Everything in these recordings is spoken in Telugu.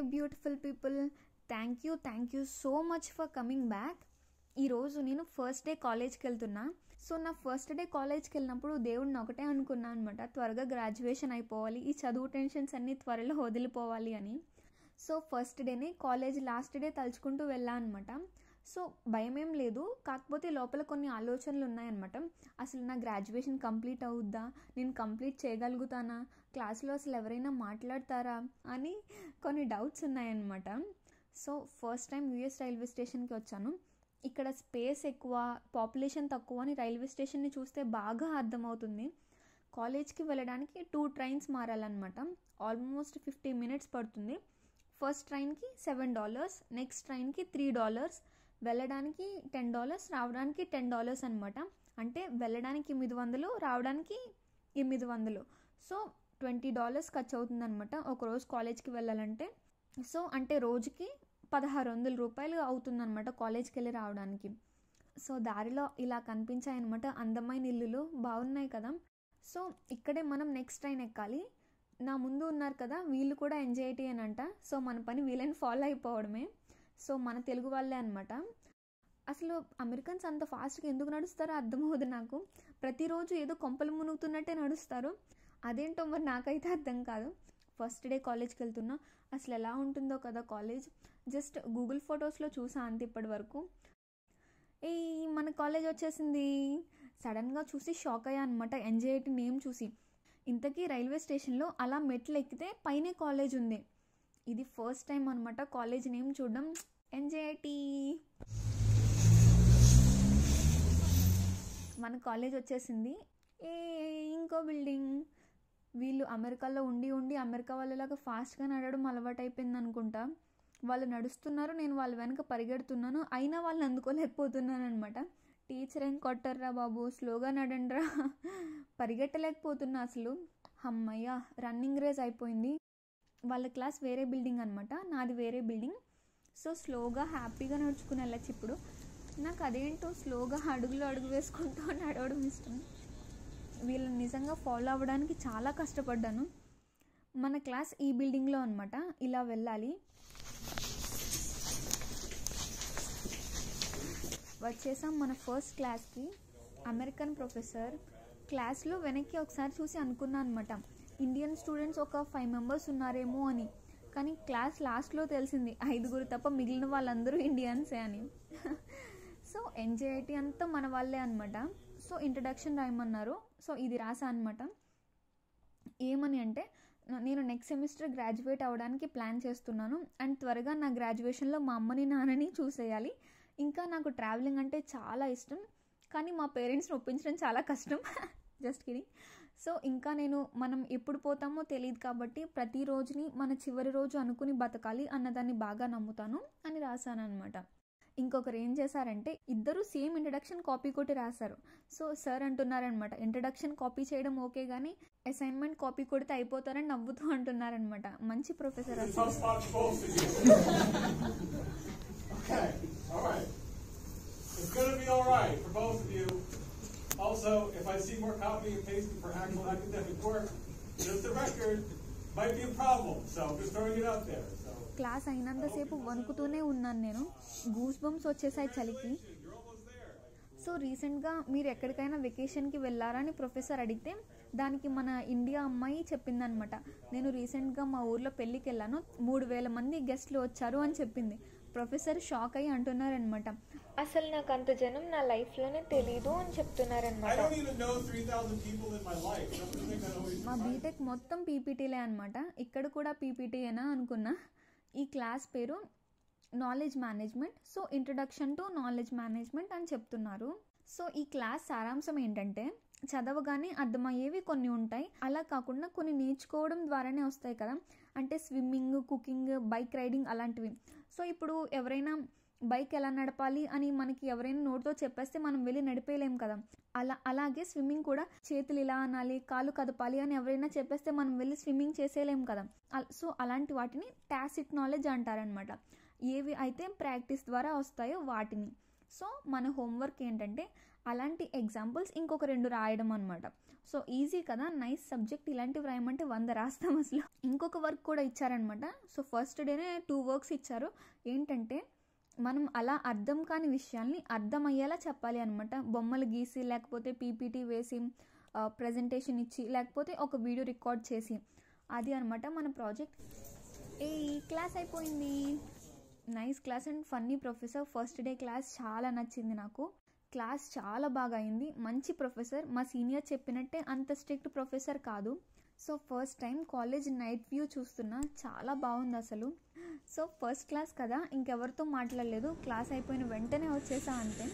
Beautiful people thank you thank you so much for coming back ఈరోజు నేను ఫస్ట్ డే కాలేజ్కి వెళ్తున్నా సో నా ఫస్ట్ డే కాలేజ్కి వెళ్ళినప్పుడు దేవుడిని ఒకటే అనుకున్నాను అనమాట త్వరగా గ్రాడ్యుయేషన్ అయిపోవాలి ఈ చదువు టెన్షన్స్ అన్నీ త్వరలో వదిలిపోవాలి అని సో ఫస్ట్ డేనే కాలేజ్ లాస్ట్ డే తలుచుకుంటూ వెళ్ళా అనమాట సో భయం ఏం లేదు కాకపోతే లోపల కొన్ని ఆలోచనలు ఉన్నాయన్నమాట అసలు నా గ్రాడ్యుయేషన్ కంప్లీట్ అవుద్దా నేను కంప్లీట్ చేయగలుగుతానా క్లాస్లో అసలు ఎవరైనా మాట్లాడతారా అని కొన్ని డౌట్స్ ఉన్నాయన్నమాట so first time US railway స్టేషన్కి వచ్చాను ఇక్కడ స్పేస్ ఎక్కువ పాపులేషన్ తక్కువ అని రైల్వే స్టేషన్ని చూస్తే బాగా అర్థమవుతుంది కాలేజ్కి వెళ్ళడానికి టూ ట్రైన్స్ మారాలన్నమాట ఆల్మోస్ట్ ఫిఫ్టీ మినిట్స్ పడుతుంది ఫస్ట్ ట్రైన్కి సెవెన్ డాలర్స్ నెక్స్ట్ ట్రైన్కి త్రీ డాలర్స్ వెళ్ళడానికి టెన్ డాలర్స్ రావడానికి టెన్ డాలర్స్ అనమాట అంటే వెళ్ళడానికి ఎనిమిది వందలు రావడానికి ఎనిమిది వందలు సో ట్వంటీ డాలర్స్ ఖర్చు అవుతుంది అనమాట ఒకరోజు కాలేజ్కి వెళ్ళాలంటే సో అంటే రోజుకి పదహారు వందల రూపాయలు అవుతుందన్నమాట కాలేజ్కి వెళ్ళి రావడానికి సో దారిలో ఇలా కనిపించాయన్నమాట అందమైన ఇల్లులు బాగున్నాయి కదా సో ఇక్కడే మనం నెక్స్ట్ ట్రైన్ ఎక్కాలి నా ముందు ఉన్నారు కదా వీళ్ళు కూడా ఎంజాయిటీ అని అంట సో మన పని వీళ్ళని ఫాలో అయిపోవడమే సో మన తెలుగు వాళ్ళే అనమాట అసలు అమెరికన్స్ అంత ఫాస్ట్గా ఎందుకు నడుస్తారో అర్థమవుదు నాకు ప్రతిరోజు ఏదో కొంపలు మునుగుతున్నట్టే నడుస్తారు అదేంటో మరి నాకైతే అర్థం కాదు ఫస్ట్ డే కాలేజ్కి వెళ్తున్నా అసలు ఎలా ఉంటుందో కదా కాలేజ్ జస్ట్ గూగుల్ ఫొటోస్లో చూసా అంతే ఇప్పటి వరకు ఏ మన కాలేజ్ వచ్చేసింది సడన్గా చూసి షాక్ అయ్యా అనమాట ఎన్జేఐటి నేమ్ చూసి ఇంతకీ రైల్వే స్టేషన్లో అలా మెట్లు ఎక్కితే పైనే కాలేజ్ ఉంది ఇది ఫస్ట్ టైం అనమాట కాలేజ్ నేమ్ చూడడం ఎన్జేఐటి మన కాలేజ్ వచ్చేసింది ఏ ఇంకో బిల్డింగ్ వీళ్ళు అమెరికాలో ఉండి ఉండి అమెరికా వాళ్ళలాగా ఫాస్ట్గా నడవడం అలవాటు అయిపోయింది అనుకుంటా వాళ్ళు నడుస్తున్నారు నేను వాళ్ళ వెనక పరిగెడుతున్నాను అయినా వాళ్ళని అందుకోలేకపోతున్నాను అనమాట టీచర్ ఏం కొట్టర్రా బాబు స్లోగా నడండిరా పరిగెట్టలేకపోతున్నా అసలు అమ్మయ్య రన్నింగ్ రేస్ అయిపోయింది వాళ్ళ క్లాస్ వేరే బిల్డింగ్ అనమాట నాది వేరే బిల్డింగ్ సో స్లోగా హ్యాపీగా నడుచుకుని వెళ్ళచ్చు ఇప్పుడు నాకు అదేంటో స్లోగా అడుగులు అడుగు వేసుకుంటూ నడవడం ఇష్టం వీళ్ళని నిజంగా ఫాలో అవ్వడానికి చాలా కష్టపడ్డాను మన క్లాస్ ఈ బిల్డింగ్లో అనమాట ఇలా వెళ్ళాలి వచ్చేసాం మన ఫస్ట్ క్లాస్కి అమెరికన్ ప్రొఫెసర్ క్లాస్లో వెనక్కి ఒకసారి చూసి అనుకున్నాను అనమాట ఇండియన్ స్టూడెంట్స్ ఒక ఫైవ్ మెంబర్స్ ఉన్నారేమో అని కానీ క్లాస్ లాస్ట్లో తెలిసింది ఐదుగురు తప్ప మిగిలిన వాళ్ళందరూ ఇండియన్సే అని సో ఎన్జేఐటీ అంతా మన వాళ్ళే అనమాట సో ఇంట్రడక్షన్ రాయమన్నారు సో ఇది రాసా అనమాట ఏమని అంటే నేను నెక్స్ట్ సెమిస్టర్ గ్రాడ్యుయేట్ అవ్వడానికి ప్లాన్ చేస్తున్నాను అండ్ త్వరగా నా గ్రాడ్యుయేషన్లో మా అమ్మని నాన్నని చూసేయాలి ఇంకా నాకు ట్రావెలింగ్ అంటే చాలా ఇష్టం కానీ మా పేరెంట్స్ని ఒప్పించడం చాలా కష్టం జస్ట్ కిడింగ్ సో ఇంకా నేను మనం ఎప్పుడు పోతామో తెలియదు కాబట్టి ప్రతి రోజుని మన చివరి రోజు అనుకుని బతకాలి అన్నదాన్ని బాగా నమ్ముతాను అని రాశాను అనమాట ఇంకొకరు ఏం చేశారంటే ఇద్దరు సేమ్ ఇంట్రడక్షన్ కాపీ కొట్టి రాశారు సో సార్ అంటున్నారనమాట ఇంట్రడక్షన్ కాపీ చేయడం ఓకే కానీ అసైన్మెంట్ కాపీ కొడితే అయిపోతారని నవ్వుతూ అంటున్నారనమాట మంచి ప్రొఫెసర్ It's అసలు tough spot for both of you. okay, all right. It's going to be all right for both of you. Also, if I see more copy and pasting for actual academic work, just the record might be a problem. So I'm just throwing it out there. So class అయినంతసేపు వణుకుతూనే ఉన్నాను నేను గూస్ బంప్స్ వచ్చేసాయి చలికి you're almost there. సో రీసెంట్గా మీరు ఎక్కడికైనా వెకేషన్కి వెళ్ళారా అని ప్రొఫెసర్ అడిగితే దానికి మన ఇండియా అమ్మాయి చెప్పిందనమాట నేను రీసెంట్గా మా ఊర్లో పెళ్ళికి వెళ్ళాను మూడు వేల మంది గెస్ట్లు వచ్చారు అని చెప్పింది ప్రొఫెసర్ షాక్ అయ్యి అంటున్నారనమాట అసలు నాకు అంత జనం నా లైఫ్లోనే తెలీదు అని I చెప్తున్నారనమాట don't even know 3,000 people in my life. Don't you think that always మా బీటెక్ మొత్తం పీపీటీలే అనమాట ఇక్కడ కూడా పీపీటీయేనా అనుకున్నా ఈ క్లాస్ పేరు knowledge management so introduction to knowledge management అని చెప్తున్నారు సో ఈ క్లాస్ సారాంశం ఏంటంటే చదవగానే అర్థమయ్యేవి కొన్ని ఉంటాయి అలా కాకుండా కొన్ని నేర్చుకోవడం ద్వారానే వస్తాయి కదా అంటే స్విమ్మింగ్ కుకింగ్ బైక్ రైడింగ్ అలాంటివి సో ఇప్పుడు ఎవరైనా బైక్ ఎలా నడపాలి అని మనకి ఎవరైనా నోటితో చెప్పేస్తే మనం వెళ్ళి నడిపేయలేం కదా అలా అలాగే స్విమ్మింగ్ కూడా చేతులు ఇలా అనాలి కాళ్ళు కదపాలి అని ఎవరైనా చెప్పేస్తే మనం వెళ్ళి స్విమ్మింగ్ చేసేయలేం కదా అల్- సో అలాంటి వాటిని టాసిక్ నాలెడ్జ్ అంటారనమాట ఏవి అయితే ప్రాక్టీస్ ద్వారా వస్తాయో వాటిని సో మన హోంవర్క్ ఏంటంటే అలాంటి ఎగ్జాంపుల్స్ ఇంకొక రెండు రాయడం అనమాట సో ఈజీ కదా నైస్ సబ్జెక్ట్ ఇలాంటివి రాయమంటే వంద రాస్తాం అసలు ఇంకొక వర్క్ కూడా ఇచ్చారనమాట సో ఫస్ట్ డేనే టూ వర్క్స్ ఇచ్చారు ఏంటంటే మనం అలా అర్థం కాని విషయాల్ని అర్థమయ్యేలా చెప్పాలి అనమాట బొమ్మలు గీసి లేకపోతే పీపీటీ వేసి ప్రజెంటేషన్ ఇచ్చి లేకపోతే ఒక వీడియో రికార్డ్ చేసి అది అనమాట మన ప్రాజెక్ట్ ఏ క్లాస్ అయిపోయింది nice class and funny professor first day class చాలా నచ్చింది నాకు క్లాస్ చాలా బాగా అయింది మంచి ప్రొఫెసర్ మా సీనియర్ చెప్పినట్టే అంత స్ట్రిక్ట్ ప్రొఫెసర్ కాదు so first time college night view చూస్తున్నా చాలా బాగుంది అసలు సో ఫస్ట్ క్లాస్ కదా ఇంకెవరితో మాట్లాడలేదు క్లాస్ అయిపోయిన వెంటనే వచ్చేసా అంతే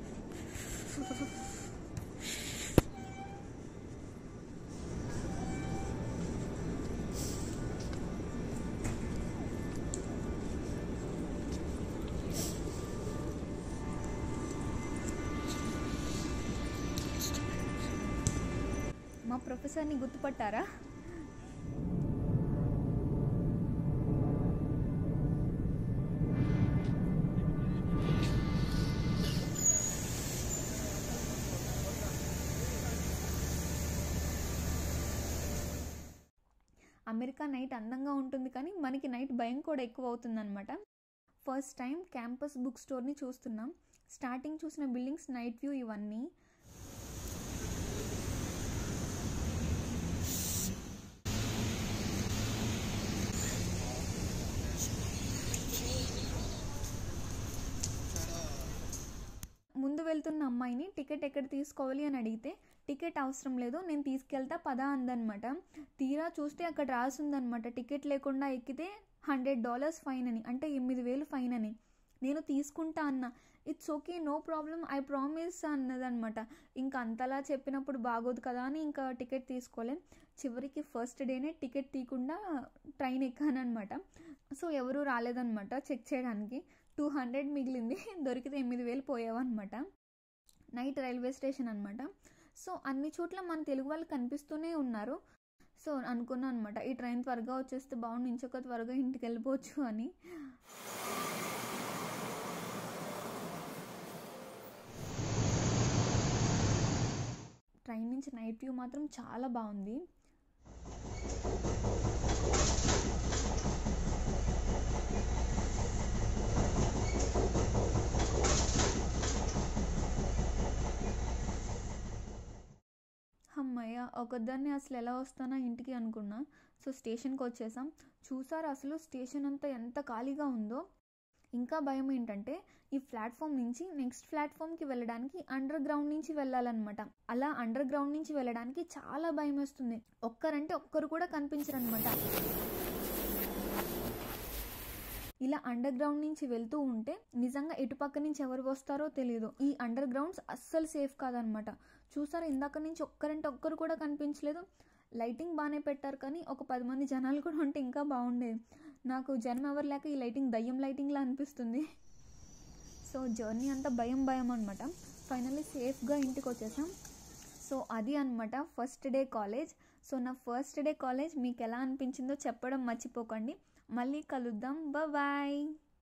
మా ప్రొఫెసర్ని గుర్తుపట్టారా అమెరికా నైట్ అందంగా ఉంటుంది కానీ మనకి నైట్ భయం కూడా ఎక్కువ అవుతుందన్నమాట ఫస్ట్ టైం క్యాంపస్ బుక్ స్టోర్ని చూస్తున్నాం స్టార్టింగ్ చూసిన బిల్డింగ్స్ నైట్ వ్యూ ఇవన్నీ ముందు వెళ్తున్న అమ్మాయిని టికెట్ ఎక్కడ తీసుకోవాలి అని అడిగితే టికెట్ అవసరం లేదు నేను తీసుకెళ్తా పదా అందనమాట తీరా చూస్తే అక్కడ రాసుందనమాట టికెట్ లేకుండా ఎక్కితే హండ్రెడ్ డాలర్స్ ఫైన్ అని అంటే ఎనిమిది వేలు ఫైన్ అని నేను తీసుకుంటా అన్న it's okay no problem I promise అన్నదనమాట ఇంకా అంతలా చెప్పినప్పుడు బాగోదు కదా అని ఇంకా టికెట్ తీసుకోలేం చివరికి ఫస్ట్ డేనే టికెట్ తీయకుండా ట్రైన్ ఎక్కానమాట సో ఎవరు రాలేదనమాట చెక్ చేయడానికి టూ హండ్రెడ్ మిగిలింది దొరికితే ఎనిమిది వేలు పోయావన్నమాట నైట్ రైల్వే స్టేషన్ అనమాట సో అన్ని చోట్ల మన తెలుగు వాళ్ళు కనిపిస్తూనే ఉన్నారు సో అనుకున్నాను అనమాట ఈ ట్రైన్ త్వరగా వచ్చేస్తే బాగుండు ఇంకొక త్వరగా ఇంటికి వెళ్ళిపోవచ్చు అని ట్రైన్ నుంచి నైట్ వ్యూ మాత్రం చాలా బాగుంది అమ్మయ్య ఒకదాన్ని అసలు ఎలా వస్తానా ఇంటికి అనుకున్నా సో స్టేషన్కి వచ్చేసాం చూసారు అసలు స్టేషన్ అంతా ఎంత ఖాళీగా ఉందో ఇంకా భయం ఏంటంటే ఈ ప్లాట్ఫామ్ నుంచి నెక్స్ట్ ప్లాట్ఫామ్కి వెళ్ళడానికి అండర్ గ్రౌండ్ నుంచి వెళ్ళాలన్నమాట అలా అండర్ గ్రౌండ్ నుంచి వెళ్ళడానికి చాలా భయం వేస్తుంది ఒక్కరంటే ఒక్కరు కూడా కనిపించరు అనమాట ఇలా అండర్ గ్రౌండ్ నుంచి వెళ్తూ ఉంటే నిజంగా ఎటుపక్క నుంచి ఎవరు వస్తారో తెలియదు ఈ అండర్ గ్రౌండ్స్ అస్సలు సేఫ్ కాదనమాట చూసారా ఇందాక నుంచి ఒక్కరంటే ఒక్కరు కూడా కనిపించలేదు లైటింగ్ బాగానే పెట్టారు కానీ ఒక పది మంది జనాలు కూడా ఉంటే ఇంకా బాగుండేది నాకు జనం ఎవరు లేక ఈ లైటింగ్ దయ్యం లైటింగ్లా అనిపిస్తుంది సో జర్నీ అంతా భయం భయం అనమాట ఫైనల్లీ సేఫ్గా ఇంటికి వచ్చేసాం సో అది అనమాట ఫస్ట్ డే కాలేజ్ సో నా ఫస్ట్ డే కాలేజ్ మీకు ఎలా అనిపించిందో చెప్పడం మర్చిపోకండి మళ్ళీ కలుద్దాం బాయ్